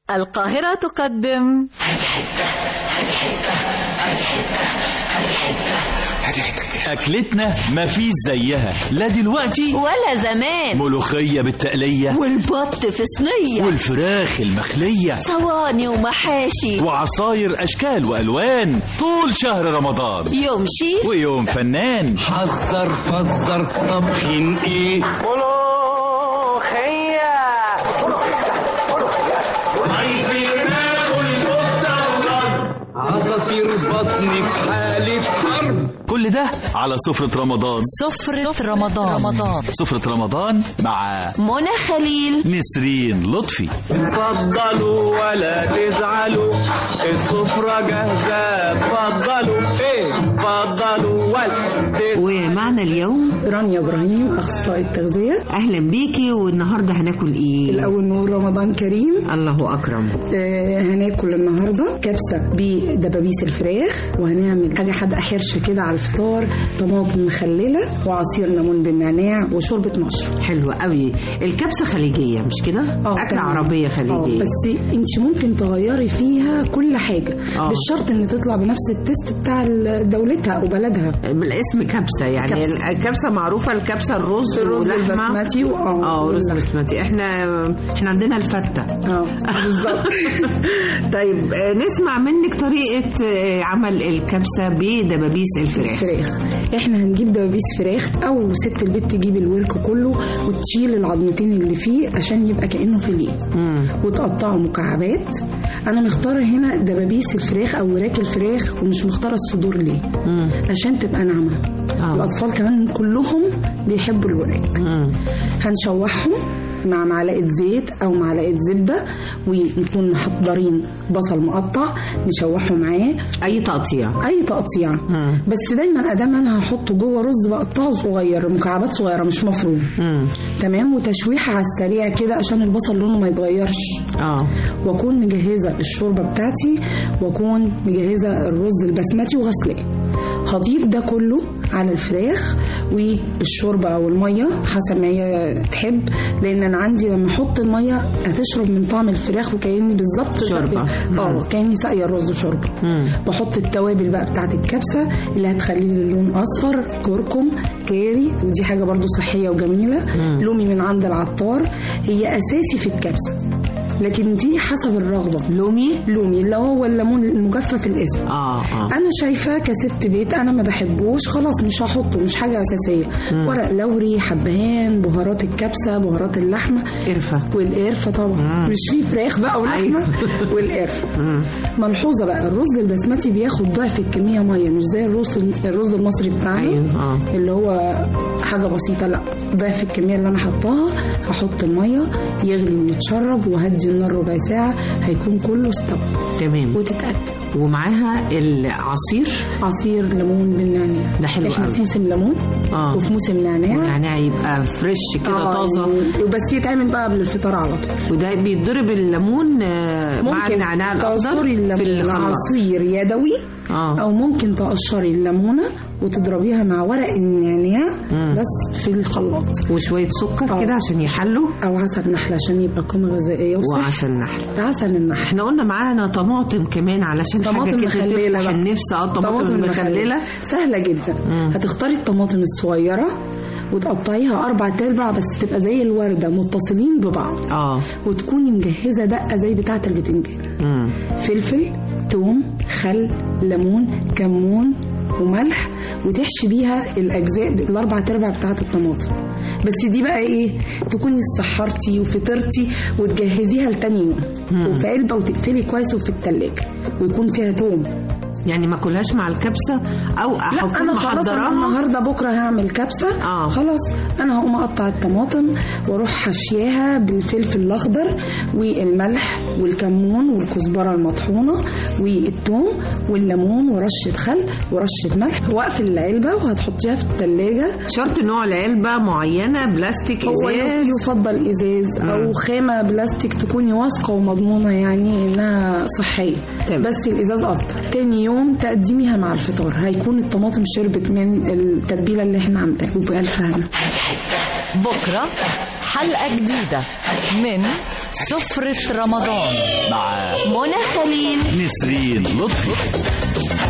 القاهرة تقدم أكلتنا مفيش زيها لا دلوقتي ولا زمان ملوخية بالتقلية والبط في صينية والفراخ المخلية صواني ومحاشي وعصاير أشكال وألوان طول شهر رمضان يوم شيف ويوم فنان حذر فزر طبخين ايه عايزين ناكل كفتة وضرب عصافير بطني في حالة حرب كل ده على سفرة رمضان سفرة رمضان رمضان سفرة رمضان مع منى خليل نسرين لطفي اتفضلوا ولا تزعلوا السفرة جاهزة اتفضلوا ايه اتفضلوا ولا تزعلوا ومعنا اليوم رانيا ابراهيم اخصائي التغذيه اهلا بيكي والنهارده هناكل ايه الاول نور رمضان كريم الله اكرم آه هناكل النهارده كبسه بدبابيس الفراخ وهنعمل حاجه حادقه حرشه كده على الفطار طماطم مخلله وعصير ليمون بالنعناع وشوربه مشروم حلوة قوي الكبسة خليجية مش كده آه، أكلة تمام. عربية اه خليجية بس انت ممكن تغيري فيها كل حاجه آه. مش شرط ان تطلع بنفس التست بتاع دولتها او بلدها بالاسم كبسة يعني كبسة. الكبسة معروفة الكبسة الرز الرز ولحمة البسمتي و- اه اه رز واللحمة. بسمتي احنا احنا عندنا الفتة اه بالظبط طيب آه، نسمع منك طريقة آه، عمل الكبسة بدبابيس الفراخ فراخ احنا هنجيب دبابيس فراخ او ست البيت تجيب الورك كله وتشيل العظمتين اللي فيه عشان يبقى كانه فيليه مم. وتقطعه مكعبات انا مختاره هنا دبابيس الفراخ او وراك الفراخ ومش مختاره الصدور ليه مم. عشان تبقى ناعمه آه. الاطفال كمان كلهم بيحبوا الوراك مم. هنشوحهم مع معلقه زيت او معلقه زبده ونكون محضرين بصل مقطع نشوحه معاه أي تقطيع اي تقطيع مم. بس دايما ادام انا هحطه جوه رز بقطعه صغير مكعبات صغيره مش مفروم مم. تمام وتشويحه على السريع كده عشان البصل لونه ما يتغيرش اه واكون مجهزه الشوربه بتاعتي واكون مجهزه الرز البسمتي وغسلاه هضيف ده كله على الفراخ والشوربه او الميه حسب ما هي تحب لان انا عندي لما احط الميه هتشرب من طعم الفراخ وكاني بالظبط شوربة. ساقية- اه كاني ساقيه الرز شوربه مم. بحط التوابل بقى بتاعت الكبسة اللي هتخلي لي اللون أصفر كركم كاري ودي حاجة برضو صحية وجميلة مم. لومي من عند العطار هي أساسي في الكبسة لكن دي حسب الرغبة لومي لومي اللي هو الليمون المجفف الاسم اه اه انا شايفاه كست بيت انا ما بحبوش خلاص مش هحطه مش حاجه اساسيه مم. ورق لوري حبهان بهارات الكبسه بهارات اللحمه قرفة والقرفه طبعا مم. مش فيه فراخ بقى ولحمه أيوة. والقرفه مم. ملحوظه بقى الرز البسمتي بياخد ضعف الكميه ميه مش زي الرز الرز المصري بتاعنا ايوه اه اللي هو حاجه بسيطه لا ضعف الكميه اللي انا حطاها هحط الميه يغلي ويتشرب وهدي النار ربع ساعه هيكون كله استوى تمام وتتاكد ومعاها العصير عصير ليمون بالنعناع ده حلو احنا قوي. في موسم ليمون اه وفي موسم نعناع والنعناع يبقى فريش كده آه، طازه بس يتعمل بقى قبل الفطار على طول وده بيتضرب الليمون آه، مع ممكن النعناع الاخضر تعصري في الليمون الخلاط عصير يدوي اه او ممكن تقشري الليمونه وتضربيها مع ورق النعناع مم. بس في الخلاط وشويه سكر آه. كده عشان يحلوا او عسل نحل عشان يبقى قيمه غذائيه وصح وعسل نحل عسل النحل احنا قلنا معانا طماطم كمان علشان حاجه طماطم كده مخلله تفتح بقى النفس اه الطماطم المخلله سهله جدا مم. هتختاري الطماطم الصغيره وتقطعيها اربع تربع بس تبقى زي الورده متصلين ببعض اه وتكوني مجهزه دقه زي بتاعه البتنجان مم. فلفل توم خل ليمون كمون وملح وتحشي بيها الاجزاء الاربع تربع بتاعه الطماطم بس دي بقى ايه تكوني سحرتي وفطرتي وتجهزيها لتاني يوم مم. وفي علبه وتقفلي كويس وفي التلاجة ويكون فيها توم يعني ما كلهاش مع الكبسه او لا احط انا خلاص أنا محضراها النهارده بكره هعمل كبسه آه. خلاص انا هقوم اقطع الطماطم واروح حشياها بالفلفل الاخضر والملح والكمون والكزبره المطحونه والثوم والليمون ورشه خل ورشه ملح واقفل العلبه وهتحطيها في الثلاجه شرط نوع العلبه معينه بلاستيك هو ازاز يفضل ازاز او خامه بلاستيك تكوني واثقه ومضمونه يعني انها صحيه تمام. بس الازاز افضل تاني يوم تقدميها مع الفطار هيكون الطماطم شربت من التتبيله اللي احنا عاملاها وبألف هنا بكرة حلقة جديدة من سفرة رمضان مع منى خليل نسرين لطفي